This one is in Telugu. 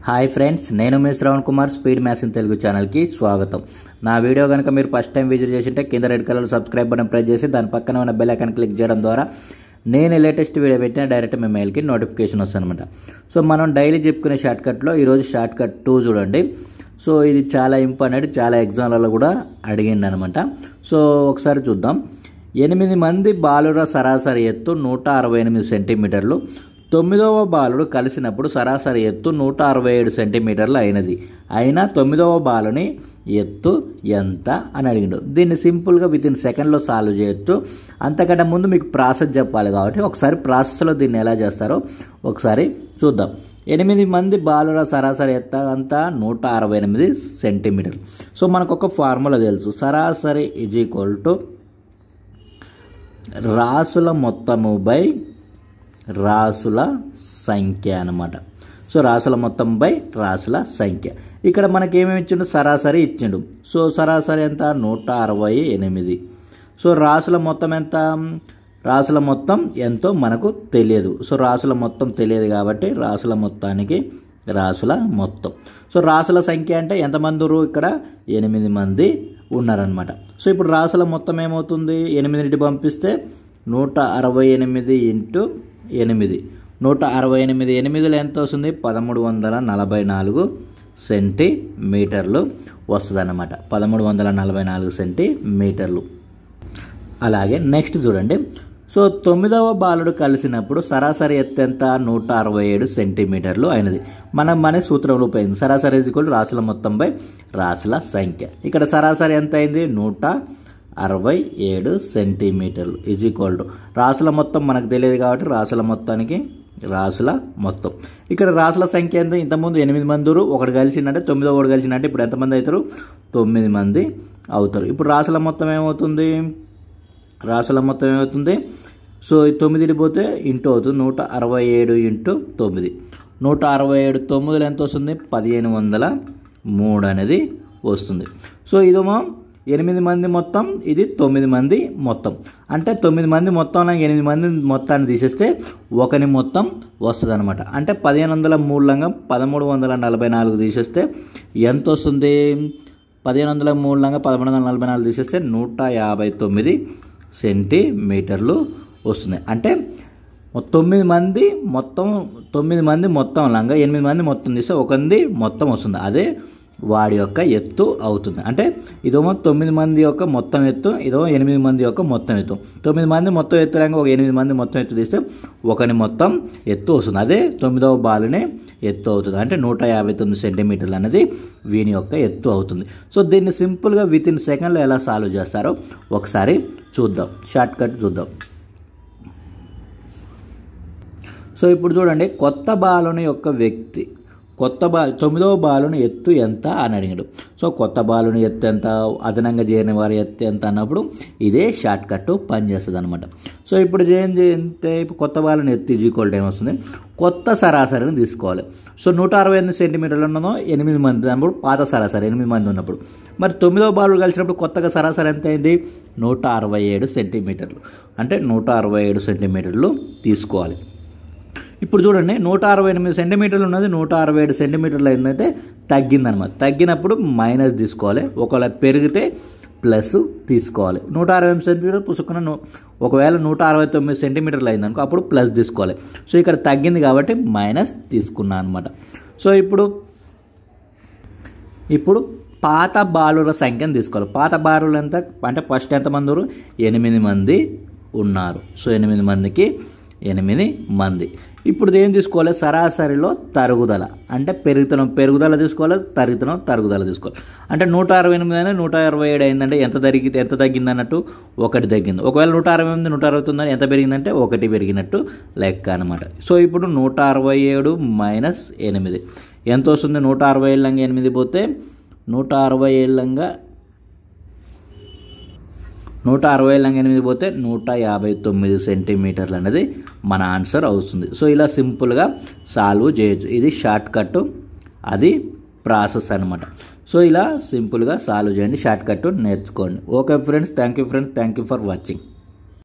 హాయ్ ఫ్రెండ్స్ నేను మీ Shravan Kumar speed maths in Telugu ఛానల్కి స్వాగతం నా వీడియో కనుక మీరు ఫస్ట్ టైం విజిట్ చేసింటే కింద red colour subscribe button press చేసి దాని పక్కన ఉన్న బెల్ ఐకాన్ క్లిక్ చేయడం ద్వారా నేను లేటెస్ట్ వీడియో పెట్టిన డైరెక్ట్ మీ మెయిల్కి నోటిఫికేషన్ వస్తుందన్నమాట సో మనం డైలీ చెప్పుకునే షార్ట్ కట్లో ఈరోజు షార్ట్ కట్ టూ చూడండి సో ఇది చాలా ఇంపార్టెంట్ చాలా ఎగ్జామ్లలో కూడా అడిగింది అనమాట సో ఒకసారి చూద్దాం ఎనిమిది మంది బాలుర సరాసరి ఎత్తు నూట అరవై ఎనిమిది సెంటీమీటర్లు తొమ్మిదవ బాలుడు కలిసినప్పుడు సరాసరి ఎత్తు నూట అరవై ఏడు సెంటీమీటర్లు అయినది అయినా తొమ్మిదవ బాలుని ఎత్తు ఎంత అని అడిగిండు దీన్ని సింపుల్గా విత్ ఇన్ సెకండ్లో సాల్వ్ చేయొచ్చు అంతకంటే ముందు మీకు ప్రాసెస్ చెప్పాలి కాబట్టి ఒకసారి ప్రాసెస్లో దీన్ని ఎలా చేస్తారో ఒకసారి చూద్దాం ఎనిమిది మంది బాలుర సరాసరి ఎత్త అంతా నూట అరవై ఎనిమిది సెంటీమీటర్లు సో మనకు ఒక ఫార్ములా తెలుసు సరాసరి ఇజ్ ఈక్వల్ టు రాసుల మొత్తము బై రాసుల సంఖ్య అనమాట సో రాసుల మొత్తం బై రాసుల సంఖ్య ఇక్కడ మనకి ఏమేమి ఇచ్చిండు సరాసరి ఇచ్చిండు సో సరాసరి ఎంత నూట అరవై ఎనిమిది సో రాసుల మొత్తం ఎంత రాసుల మొత్తం ఎంతో మనకు తెలియదు సో రాసుల మొత్తం తెలియదు కాబట్టి రాసుల మొత్తానికి రాసుల మొత్తం సో రాసుల సంఖ్య అంటే ఎంతమంది ఉన్నారు ఇక్కడ ఎనిమిది మంది ఉన్నారనమాట సో ఇప్పుడు రాసుల మొత్తం ఏమవుతుంది ఎనిమిదింటి పంపిస్తే నూట అరవై ఎనిమిది ఇంటూ ఎనిమిది నూట అరవై ఎనిమిది ఎనిమిదిలో ఎంత వస్తుంది పదమూడు వందల నలభై నాలుగు సెంటీమీటర్లు వస్తుంది అన్నమాట పదమూడు వందల నలభై నాలుగు సెంటీమీటర్లు అలాగే నెక్స్ట్ చూడండి సో తొమ్మిదవ బాలుడు కలిసినప్పుడు సరాసరి ఎత్తు ఎంత నూట అరవై ఏడు సెంటీమీటర్లు అయినది మనం మన సూత్రంలో పోయింది సరాసరి కూడా రాసుల మొత్తంపై రాసుల సంఖ్య ఇక్కడ సరాసరి ఎంత అయింది నూట అరవై ఏడు సెంటీమీటర్లు ఈజ్ ఈక్వల్ టు రాసుల మొత్తం మనకు తెలియదు కాబట్టి రాసుల మొత్తానికి రాసుల మొత్తం ఇక్కడ రాసుల సంఖ్య ఎంత ఇంతకుముందు ఎనిమిది మంది ఒకటి కలిసిందంటే తొమ్మిదో ఒకటి కలిసిందంటే ఇప్పుడు ఎంతమంది అవుతారు తొమ్మిది మంది అవుతారు ఇప్పుడు రాసుల మొత్తం ఏమవుతుంది రాసుల మొత్తం ఏమవుతుంది సో తొమ్మిదిటి పోతే ఇంటూ అవుతుంది నూట అరవై ఏడు ఇంటూ తొమ్మిది నూట అరవై ఏడు తొమ్మిదిలో ఎంత వస్తుంది పదిహేను వందల మూడు అనేది వస్తుంది సో ఇదేమో ఎనిమిది మంది మొత్తం ఇది తొమ్మిది మంది మొత్తం అంటే తొమ్మిది మంది మొత్తంలో ఎనిమిది మంది మొత్తాన్ని తీసేస్తే ఒకని మొత్తం వస్తుంది అనమాట అంటే పదిహేను వందల మూడులంగా పదమూడు వందల నలభై నాలుగు తీసేస్తే ఎంత వస్తుంది పదిహేను వందల మూడులంగా పదమూడు వందల నలభై నాలుగు తీసేస్తే నూట యాభై తొమ్మిది సెంటీమీటర్లు వస్తుంది అంటే తొమ్మిది మంది మొత్తం తొమ్మిది మంది మొత్తం లంగా ఎనిమిది మంది మొత్తం తీస్తే ఒకరిది మొత్తం వస్తుంది అదే వాడి యొక్క ఎత్తు అవుతుంది అంటే ఇదేమో తొమ్మిది మంది యొక్క మొత్తం ఎత్తు ఇదేమో ఎనిమిది మంది యొక్క మొత్తం ఎత్తు తొమ్మిది మంది మొత్తం ఎత్తు రంగా ఒక ఎనిమిది మంది మొత్తం ఎత్తు తీస్తే ఒకని మొత్తం ఎత్తు వస్తుంది అదే తొమ్మిదవ బాలునే ఎత్తు అవుతుంది అంటే నూట యాభై తొమ్మిది సెంటీమీటర్లు అనేది వీని యొక్క ఎత్తు అవుతుంది సో దీన్ని సింపుల్గా విత్ ఇన్ సెకండ్లో ఎలా సాల్వ్ చేస్తారో ఒకసారి చూద్దాం షార్ట్ కట్ చూద్దాం సో ఇప్పుడు చూడండి కొత్త బాలుని యొక్క వ్యక్తి కొత్త బా తొమ్మిదవ బాలుని ఎత్తు ఎంత అని అడిగాడు సో కొత్త బాలుని ఎత్తు ఎంత అదనంగా చేరిన వారి ఎత్తు ఎంత అన్నప్పుడు ఇదే షార్ట్ కట్ పనిచేస్తుంది అనమాట సో ఇప్పుడు ఏం చేస్తే ఇప్పుడు కొత్త బాలుని ఎత్తు ఈక్వల్ టైం వస్తుంది కొత్త సరాసరిని తీసుకోవాలి సో నూట అరవై ఎనిమిది సెంటీమీటర్లు ఉన్నదో ఎనిమిది మంది అన్నప్పుడు పాత సరాసరి ఎనిమిది మంది ఉన్నప్పుడు మరి తొమ్మిదవ బాలుడు కలిసినప్పుడు కొత్తగా సరాసరి ఎంత అయింది నూట అరవై ఏడు సెంటీమీటర్లు అంటే నూట అరవై ఏడు సెంటీమీటర్లు తీసుకోవాలి ఇప్పుడు చూడండి నూట అరవై ఎనిమిది సెంటీమీటర్లు ఉన్నది నూట అరవై ఏడు సెంటీమీటర్లు అయిందంటే తగ్గిందనమాట తగ్గినప్పుడు మైనస్ తీసుకోవాలి ఒకవేళ పెరిగితే ప్లస్ తీసుకోవాలి నూట అరవై ఎనిమిది సెంటీమీటర్ పుసుకున్న ఒకవేళ నూట అరవై తొమ్మిది సెంటీమీటర్లు అయిందనుకో అప్పుడు ప్లస్ తీసుకోవాలి సో ఇక్కడ తగ్గింది కాబట్టి మైనస్ తీసుకున్నాను అనమాట సో ఇప్పుడు ఇప్పుడు పాత బాలుల సంఖ్యను తీసుకోవాలి పాత బాలులు ఎంత అంటే ఫస్ట్ ఎంతమంది ఉన్నారు ఎనిమిది మంది ఉన్నారు సో ఎనిమిది మందికి ఎనిమిది మంది ఇప్పుడు ఏం తీసుకోవాలి సరాసరిలో తరుగుదల అంటే పెరుగుతనం పెరుగుదల తీసుకోవాలి తరుగుతనం తరుగుదల తీసుకోవాలి అంటే నూట అరవై ఎనిమిది అయినా నూట అరవై ఏడు అయిందంటే ఎంత తగ్గితే ఎంత తగ్గింది అన్నట్టు ఒకటి తగ్గింది ఒకవేళ నూట అరవై ఎనిమిది నూట అరవై తొమ్మిది ఎంత పెరిగిందంటే ఒకటి పెరిగినట్టు లెక్క అనమాట సో ఇప్పుడు నూట అరవై ఏడు మైనస్ ఎనిమిది ఎంత వస్తుంది నూట అరవై ఏళ్ళంగా ఎనిమిది పోతే నూట అరవై ఏళ్ళంగా నూట అరవై లంగా ఎనిమిది పోతే నూట యాభై తొమ్మిది సెంటీమీటర్లు అనేది మన ఆన్సర్ అవుతుంది సో ఇలా సింపుల్గా సాల్వ్ చేయొచ్చు ఇది షార్ట్ కట్ అది ప్రాసెస్ అనమాట సో ఇలా సింపుల్గా సాల్వ్ చేయండి షార్ట్ కట్ నేర్చుకోండి okay friends thank you friends thank you for watching